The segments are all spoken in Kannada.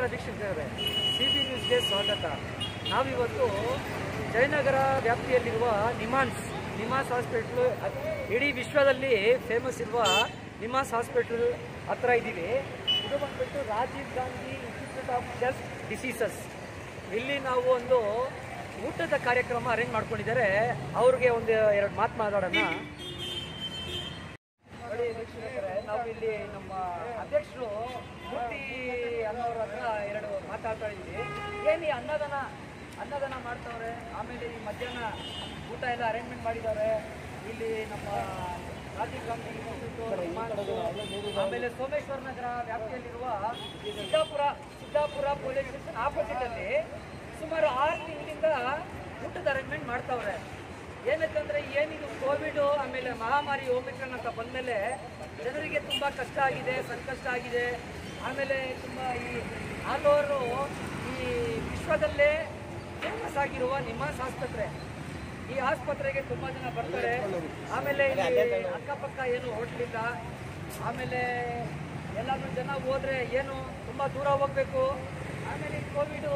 ವೀಕ್ಷಕರೇ ಸಿ ಬಿ ನ್ಯೂಸ್ಗೆ ಸ್ವಾಗತ ನಾವಿವತ್ತು ಜಯನಗರ ವ್ಯಾಪ್ತಿಯಲ್ಲಿರುವ ನಿಮಾನ್ಸ್ ನಿಮಾನ್ಸ್ ಹಾಸ್ಪಿಟ್ಲು ಇಡೀ ವಿಶ್ವದಲ್ಲಿ ಫೇಮಸ್ ಇರುವ ನಿಮಾನ್ಸ್ ಹಾಸ್ಪಿಟಲ್ ಹತ್ರ ಇದ್ದೀವಿ ಇದು ಬಂದ್ಬಿಟ್ಟು Rajiv Gandhi institute of chest diseases ಇಲ್ಲಿ ನಾವು ಒಂದು ಊಟದ ಕಾರ್ಯಕ್ರಮ ಅರೇಂಜ್ ಮಾಡ್ಕೊಂಡಿದ್ದಾರೆ ಅವ್ರಿಗೆ ಒಂದು ಎರಡು ಮಾತು ಮಾತಾಡೋಣ ನೋಡಿ ವೀಕ್ಷಕರೇ ನಾವು ಇಲ್ಲಿ ನಮ್ಮ ಅಧ್ಯಕ್ಷರು ಮೂರ್ತಿ ಅನ್ನೋರ ಹತ್ರ ಎರಡು ಮಾತಾಡ್ತಾ ಇದ್ವಿ ಏನು ಈ ಅನ್ನದಾನ ಅನ್ನದಾನ ಮಾಡ್ತಾವ್ರೆ ಆಮೇಲೆ ಈ ಮಧ್ಯಾಹ್ನ ಊಟ ಎಲ್ಲ ಅರೇಂಜ್ಮೆಂಟ್ ಮಾಡಿದ್ದಾರೆ ಇಲ್ಲಿ ನಮ್ಮ ರಾಜೀವ್ ಗಾಂಧಿ ಇನ್ಸ್ಟಿಟ್ಯೂಟ್, ವಿಮಾನಗಳು, ಆಮೇಲೆ ಸೋಮೇಶ್ವರ ನಗರ ವ್ಯಾಪ್ತಿಯಲ್ಲಿರುವ Siddapura Siddapura police station opposite ಅಲ್ಲಿ ಸುಮಾರು ಆರು ತಿಂಗಳಿಂದ ಊಟದ ಅರೇಂಜ್ಮೆಂಟ್ ಮಾಡ್ತಾವ್ರೆ ಏನಕ್ಕಂದ್ರೆ ಏನಿದು ಕೋವಿಡ್ ಆಮೇಲೆ ಮಹಾಮಾರಿ ಓಮಿಕ್ರಾನ್ ಅಂತ ಬಂದಮೇಲೆ ಜನರಿಗೆ ತುಂಬಾ ಕಷ್ಟ ಆಗಿದೆ ಸಂಕಷ್ಟ ಆಗಿದೆ ಆಮೇಲೆ ತುಂಬಾ ಈ ಆಲ್ ಓವರು ಈ ವಿಶ್ವದಲ್ಲೇ ಫೇಮಸ್ ಆಗಿರುವ ನಿಮ್ಮಾನ್ಸ್ ಆಸ್ಪತ್ರೆ ಈ ಆಸ್ಪತ್ರೆಗೆ ತುಂಬಾ ಜನ ಬರ್ತಾರೆ ಆಮೇಲೆ ಇಲ್ಲಿ ಅಕ್ಕಪಕ್ಕ ಏನು ಹೋಟ್ಲಿಲ್ಲ ಆಮೇಲೆ ಎಲ್ಲಾದ್ರೂ ಜನ ಹೋದ್ರೆ ಏನು ತುಂಬಾ ದೂರ ಹೋಗ್ಬೇಕು ಆಮೇಲೆ ಈ ಕೋವಿಡ್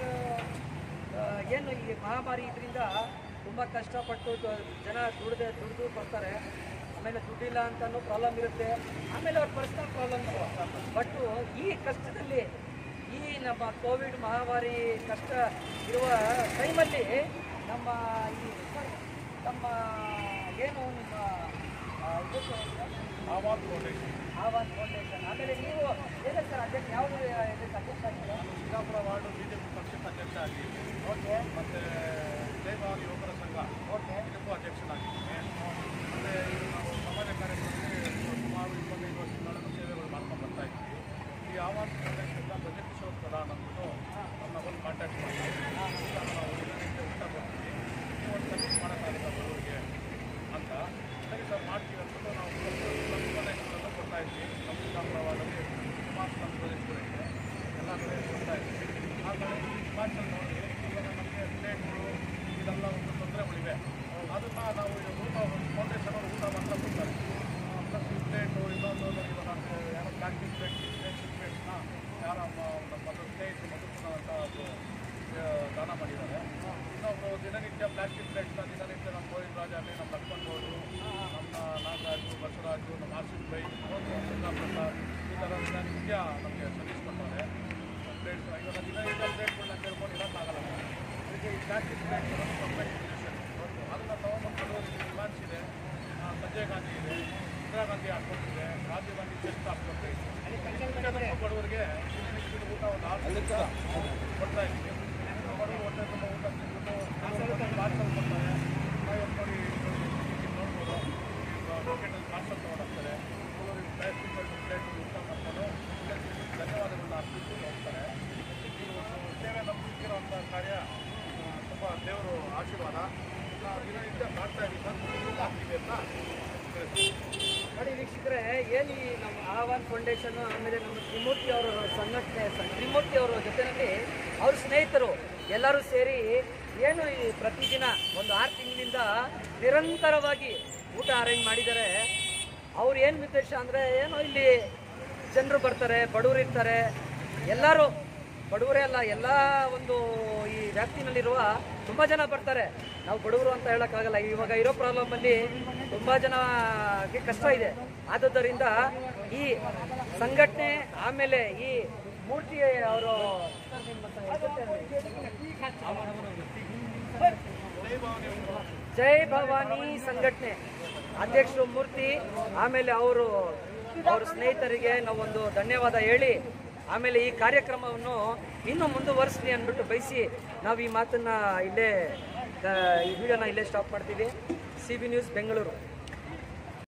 ಏನು ಈ ಮಹಾಮಾರಿ ಇದರಿಂದ ತುಂಬ ಕಷ್ಟಪಟ್ಟು ದ- ಜನ ದುಡ್ದೆ ದುಡ್ದು ಬರ್ತಾರೆ ಆಮೇಲೆ ದುಡ್ಡಿಲ್ಲ ಅಂತಲೂ ಪ್ರಾಬ್ಲಮ್ ಇರುತ್ತೆ ಆಮೇಲೆ ಅವ್ರ ಪರ್ಸನಲ್ ಪ್ರಾಬ್ಲಮ್ ಬಟ್ ಈ ಕಷ್ಟದಲ್ಲಿ ಈ ನಮ್ಮ ಕೋವಿಡ್ ಮಹಾಮಾರಿ ಕಷ್ಟ ಇರುವ ಟೈಮಲ್ಲಿ ನಮ್ಮ ಈ ನಮ್ಮ ಏನು ನಿಮ್ಮ ಆ, ಇದಕ್ಕೆ ಆವಾಸ್ ಫೌಂಡೇಶನ್ ಆವಾಸ್ ಫೌಂಡೇಶನ್ ಆಮೇಲೆ ನೀವು ಏನೇ ಸರ್ ಅಧ್ಯಕ್ಷ ಯಾವುದು ಇದಕ್ಕೆ ಅಧ್ಯಕ್ಷ ಆಗಿದ್ದೀರಾ ಸಿದ್ದಾಪುರ ವಾರ್ಡು ಬಿಜೆಪಿ ಪಕ್ಷದ ಅಧ್ಯಕ್ಷ ಆಗಿ ಓಕೆ ಮತ್ತೆ ಜಯಭಾವ ಯುವಕರ ಸಂಘ ಓಕೆ ಇದಕ್ಕೂ ಅಧ್ಯಕ್ಷನಾಗಿದ್ದೀನಿ ಮತ್ತೆ ಇದು ನಾವು ಸಮಾಜ ಕಾರ್ಯಕ್ರಮಕ್ಕೆ ಸುಮಾರು ಇಪ್ಪತ್ತೈದು ವರ್ಷಗಳಿಂದ ಸೇವೆಗಳು ಮಾಡ್ಕೊಂಡು ಬರ್ತಾ ಇದ್ದೀವಿ ಈ ಆವಾಸ್ ಫೌಂಡೇಶನ್ ಪ್ರಜಕಿಶೋರ್ ಪ್ರಧಾನ್ ಅಂದ್ಬಿಟ್ಟು ನಮ್ಮ ಒಂದು ಕಾಂಟ್ಯಾಕ್ಟ್ ಮಾಡ್ತೀವಿ ನಾವು ದಿನನಿತ್ಯ ಊಟ ಕೊಡ್ತೀವಿ ನೀವು ಒಂದು ಸರ್ವಿಸ್ ಮಾಡೋಕ್ಕಾಗಲ್ಲ ಬಡವರಿಗೆ ಅಂತ ಸರಿ ಸರ್ ಮಾಡ್ತೀವಿ ಅಂದ್ಬಿಟ್ಟು ನಾವು ಉಪದೇಶಗಳನ್ನು ಕೊಡ್ತಾ ಇದ್ವಿ ನಮ್ಮ ಸಿದ್ದಾಪುರ ವಾರ್ಡಲ್ಲಿ ಸುಮಾರು ನಮ್ಮ ಪ್ರದೇಶಗಳಿದೆ ಎಲ್ಲ ಕಡೆ ಕೊಡ್ತಾ ಇದ್ವಿ ಆಮೇಲೆ ಈ ಹಿಮಾಚಲ್ ನೋಡಿ ಇವಾಗ ನಮಗೆ ಪ್ಲೇಟ್ಗಳು ಇದೆಲ್ಲ ಒಂದು ತೊಂದರೆಗಳಿವೆ ಅದನ್ನು ನಾವು ಈಗ ಊಟ ಫೌಂಡೇಶನ್ ಅವರು ಊಟ ಮಾತ್ರ ಕೊಡ್ತಾರೆ ಪ್ಲಸ್ ಈ ಪ್ಲೇಟು ಇನ್ನೊಂದು ಇವಾಗ ನಮಗೆ ಯಾರೋ ಪ್ಲಾಸ್ಟಿಕ್ ಪ್ಲೇಟ್ ಪ್ಲೇಟ್ ಪ್ಲೇಟ್ಸ್ನ ಯಾರ ನಮ್ಮ ಸ್ನೇಹಿತರು ಮಧುಸೂದನ ಅಂತ ಒಬ್ರು, ಆ, ದಾನ ಮಾಡಿದ್ದಾರೆ ಇನ್ನೊಬ್ರು ದಿನನಿತ್ಯ ಪ್ಲಾಸ್ಟಿಕ್ ಪ್ಲೇಟ್ಸ್ನ ದಿನನಿತ್ಯ ನಮ್ಮ ಗೋವಿಂದ ರಾಜ ಆಗಲಿ ನಮ್ಮ ಲಕ್ಷ್ಮಣ್ ಗೌಡರು ನಮ್ಮ ನಾಗರಾಜು ಬಸವರಾಜು ನಮ್ಮ ಆರ್ಸಿದ್ ಬೈ ಸುಂದರ ಪ್ರಸಾದ್ ಈ ಥರ ದಿನನಿತ್ಯ ನಮಗೆ ಸರ್ವಿಸ್ ಕೊಡ್ತಾರೆ ಪ್ಲೇಟ್ಸ್ ಇವಾಗ ದಿನನಿತ್ಯ ಪ್ಲೇಟ್ಗಳನ್ನ ಕೇಳ್ಕೊಂಡು ಇರೋಕ್ಕಾಗಲ್ಲ ಅದಕ್ಕೆ ಈ ಪ್ಲಾಸ್ಟಿಕ್ ಪ್ಲೇಟ್ಗಳನ್ನು ಕಂಪ್ಲೇಂಟ್ ಅದನ್ನು ತೊಗೊಂಡ್ಬಂದು ವಿಮಾನ್ಸ್ ಇದೆ ಆ, ಸಂಜಯ್ ಗಾಂಧಿ ಇದೆ ಇಂದಿರಾ ಗಾಂಧಿ ಆಸ್ಪತ್ರೆ ಇದೆ ರಾಜೀವ್ ಗಾಂಧಿ ಚೆಸ್ಟ್ ಆಸ್ಪತ್ರೆ ಇದೆ ಇದಕ್ಕೆ ಬಡವರಿಗೆ ದಿನನಿತ್ಯದ ಊಟ ಒಂದು ಆರು ದಿನ ಕೊಡ್ತಾ ಇದ್ದೀವಿ ಬಡವರು ಹೊಟ್ಟೆ ತುಂಬ ಊಟ ತಿಂದ್ಬಿಟ್ಟು ಪಾರ್ಸಲ್ ಕೊಡ್ತಾರೆ ನಾವು ನೋಡಿ ಇಲ್ಲಿ ನೋಡ್ಬೋದು ಮಾರ್ಕೆಟಲ್ಲಿ ಪಾರ್ಸಲ್ ತೊಗೊಂಡೋಗ್ತಾರೆ ಕೆಲವರು ಪ್ಲಾಸ್ಟಿಕ್ ಪ್ಲೇಟ್ ಊಟ ಮಾಡ್ಕೊಂಡು ಧನ್ಯವಾದಗಳನ್ನ ಅರ್ಪಿಸಿ ಹೋಗ್ತಾರೆ ಈ ಒಂದು ಸೇವೆ ನಂಬಿಕಿರುವಂಥ ಕಾರ್ಯ ತುಂಬ ದೇವರು ಆಶೀರ್ವಾದ ನಾವು ದಿನನಿತ್ಯ ಮಾಡ್ತಾ ಇದ್ದೀವಿ ಸರ್ ಮುಂದಕ್ಕೂ ಆಗ್ತೀವಿ ಅಂತ ಹೇಳ್ತೀನಿ. ನೋಡಿ ವೀಕ್ಷಕರೇ ಏನು ಈ ನಮ್ಮ ಆಹ್ವಾನ್ ಫೌಂಡೇಶನ್ ಆಮೇಲೆ ನಮ್ಮ ತ್ರಿಮೂರ್ತಿ ಅವರ ಸಂಘಟನೆ ಸ- ತ್ರಿಮೂರ್ತಿ ಅವರ ಜೊತೆಯಲ್ಲಿ ಅವ್ರ ಸ್ನೇಹಿತರು ಎಲ್ಲರೂ ಸೇರಿ ಏನು ಈ ಪ್ರತಿದಿನ ಒಂದು ಆರು ತಿಂಗಳಿಂದ ನಿರಂತರವಾಗಿ ಊಟ ಅರೇಂಜ್ ಮಾಡಿದ್ದಾರೆ ಅವ್ರು ಏನು ಉದ್ದೇಶ ಅಂದರೆ ಏನೋ ಇಲ್ಲಿ ಜನರು ಬರ್ತಾರೆ ಬಡವರು ಇರ್ತಾರೆ ಎಲ್ಲರೂ ಬಡವರೇ ಅಲ್ಲ ಎಲ್ಲ ಒಂದು ಈ ವ್ಯಾಪ್ತಿನಲ್ಲಿರುವ ತುಂಬ ಜನ ಬರ್ತಾರೆ ನಾವು ಬಡವರು ಅಂತ ಹೇಳೋಕ್ಕಾಗಲ್ಲ ಇವಾಗ ಇರೋ ಪ್ರಾಬ್ಲಮಲ್ಲಿ ತುಂಬ ಜನಕ್ಕೆ ಕಷ್ಟ ಇದೆ ಆದುದರಿಂದ ಈ ಸಂಘಟನೆ ಆಮೇಲೆ ಈ ಮೂರ್ತಿ ಅವರು ಜೈ ಭವಾನಿ ಸಂಘಟನೆ ಅಧ್ಯಕ್ಷರು ಮೂರ್ತಿ ಆಮೇಲೆ ಅವರು ಅವ್ರ ಸ್ನೇಹಿತರಿಗೆ ನಾವೊಂದು ಧನ್ಯವಾದ ಹೇಳಿ ಆಮೇಲೆ ಈ ಕಾರ್ಯಕ್ರಮವನ್ನು ಇನ್ನೂ ಮುಂದುವರಿಸಲಿ ಅಂದ್ಬಿಟ್ಟು ಬಯಸಿ ನಾವು ಈ ಮಾತನ್ನ ಇಲ್ಲೇ ಆ, ಈ ವಿಡಿಯೋನ ಇಲ್ಲೇ ಸ್ಟಾಪ್ ಮಾಡ್ತೀವಿ ಸಿ ಬಿ ನ್ಯೂಸ್ ಬೆಂಗಳೂರು